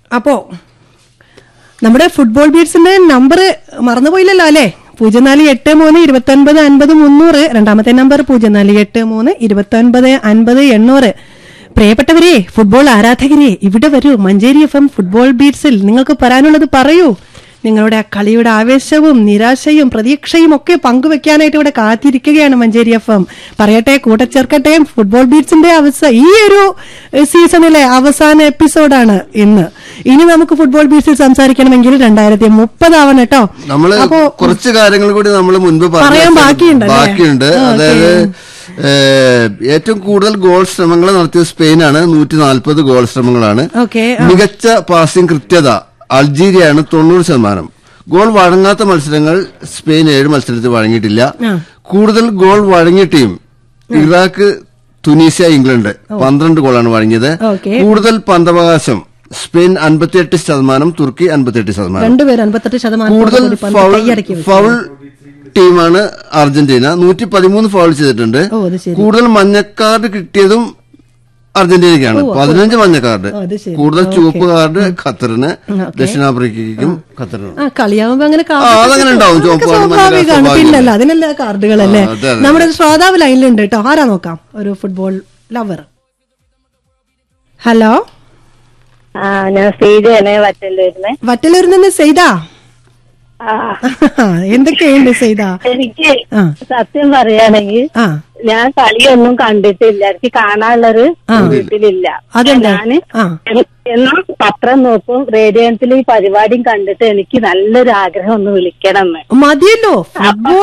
അപ്പോ നമ്മുടെ football ബീഡ്സിന്റെ number മറന്നുപോയില്ലല്ലോ അല്ലേ പൂജ്യം നാല് എട്ട് മൂന്ന് ഇരുപത്തി ഒൻപത് അൻപത് മുന്നൂറ് രണ്ടാമത്തെ നമ്പർ പൂജ്യം നാല് എട്ട് മൂന്ന് ഇരുപത്തി ഒൻപത് അൻപത് എണ്ണൂറ് പ്രിയപ്പെട്ടവരെ ഫുട്ബോൾ ആരാധകരെ ഇവിടെ വരൂ മഞ്ചേരി എഫ് എം ഫുട്ബോൾ ബീഡ്സിൽ നിങ്ങൾക്ക് പറയാനുള്ളത് പറയൂ നിങ്ങളുടെ ആ കളിയുടെ ആവേശവും നിരാശയും പ്രതീക്ഷയും ഒക്കെ പങ്കുവെക്കാനായിട്ട് ഇവിടെ കാത്തിരിക്കുകയാണ് മഞ്ചേരി എഫ് എം പറയട്ടെ കൂട്ടച്ചേർക്കട്ടെ ഫുട്ബോൾ ബീഡ്സിന്റെ അവസ്ഥ ഈ ഒരു ഏഹ്, സീസണിലെ അവസാന എപ്പിസോഡാണ് ഇന്ന് ഇനി നമുക്ക് ഫുട്ബോൾ ബീഡ്സിൽ സംസാരിക്കണമെങ്കിൽ രണ്ടായിരത്തി മുപ്പതാവണം കേട്ടോ നമ്മള് അപ്പോ കുറച്ച് കാര്യങ്ങൾ കൂടി നമ്മൾ മുൻപ് പറഞ്ഞു പറയാൻ വെച്ചത് ബാക്കിയുണ്ടല്ലേ? ബാക്കിയുണ്ട് ആ, അതായത് ഏഹ്, ഏറ്റവും കൂടുതൽ ഗോൾ ശ്രമങ്ങൾ നടത്തിയത് സ്പെയിനാണ് നൂറ്റി നാൽപ്പത് ഗോൾ ശ്രമങ്ങളാണ് ഓക്കെ മികച്ച പാസിംഗ് കൃത്യത അൾജീരിയയാണ് തൊണ്ണൂറ് ശതമാനം ഗോൾ വഴങ്ങാത്ത മത്സരങ്ങൾ സ്പെയിൻ ഏഴ് മത്സരത്തിൽ വഴങ്ങിയിട്ടില്ല ആ. കൂടുതൽ ഗോൾ വഴങ്ങിയ ടീം ഇറാഖ് തുനീസിയ ഇംഗ്ലണ്ട് പന്ത്രണ്ട് ഗോളാണ് വഴങ്ങിയത് ഓക്കെ. കൂടുതൽ പന്തവകാശം സ്പെയിൻ അൻപത്തിയെട്ട് ശതമാനം തുർക്കി അൻപത്തിയെട്ട് ശതമാനം രണ്ടുപേരും അൻപത്തെട്ട് ശതമാനം കൂടുതൽ കൂടി പന്ത് ഫൗൾ കൈയടക്കി വെച്ചു. ഫൗൾ ടീമാണ് അർജന്റീന നൂറ്റി പതിമൂന്ന് ഫൗൾ ചെയ്തിട്ടുണ്ട് ഓ അത് ശരി കൂടുതൽ മഞ്ഞക്കാർഡ് കിട്ടിയതും അർജന്റീനയ്ക്കാണ് പതിനഞ്ച് മഞ്ഞക്കാർഡ് ഓ, അത് ശരി. കൂടുതൽ ചുവപ്പ് കാർഡ് ഖത്തറിന് ഓക്കെ. ദക്ഷിണാഫ്രിക്കയ്ക്കും ഖത്തറിനും ആ കളിയാവുമ്പോ അങ്ങനെ ആ, അതങ്ങനെ ഉണ്ടാവും. ചുവപ്പ് കാർഡ്, മഞ്ഞ കാർഡ് സ്വാഭാവികമാണ് സ്വാഭാവികം. പിന്നല്ല അതിനല്ല കാർഡുകളല്ലേ ആ, അതെ, അതെ. നമ്മുടെ ഒരു ശ്രോതാവ് ലൈനിലുണ്ട് കേട്ടോ ആരാ നോക്കാം ഒരു ഫുട്ബോൾ ലവർ ഹലോ ആ ഞാൻ ശ്രീജയാണ് വറ്റല്ലൂരിന്ന് വറ്റലൂരിൽ നിന്ന് സെയ്താ ആ എന്തൊക്കെയുണ്ട് സെയ്താ എനിക്ക് ആ. സത്യം പറയുകയാണെങ്കിൽ ആ ഞാൻ കളിയൊന്നും കണ്ടിട്ടില്ല എനിക്ക് കാണാനുള്ളൊരു വീട്ടിലില്ല അതെന്താ? ഞാന് ആ. എന്നും പത്രം നോക്കും റേഡിയോത്തിൽ ഈ പരിപാടിയും കണ്ടിട്ട് എനിക്ക് നല്ലൊരു ആഗ്രഹം ഒന്ന് വിളിക്കണം എന്ന് മതിയല്ലോ ഫുട്ബോൾ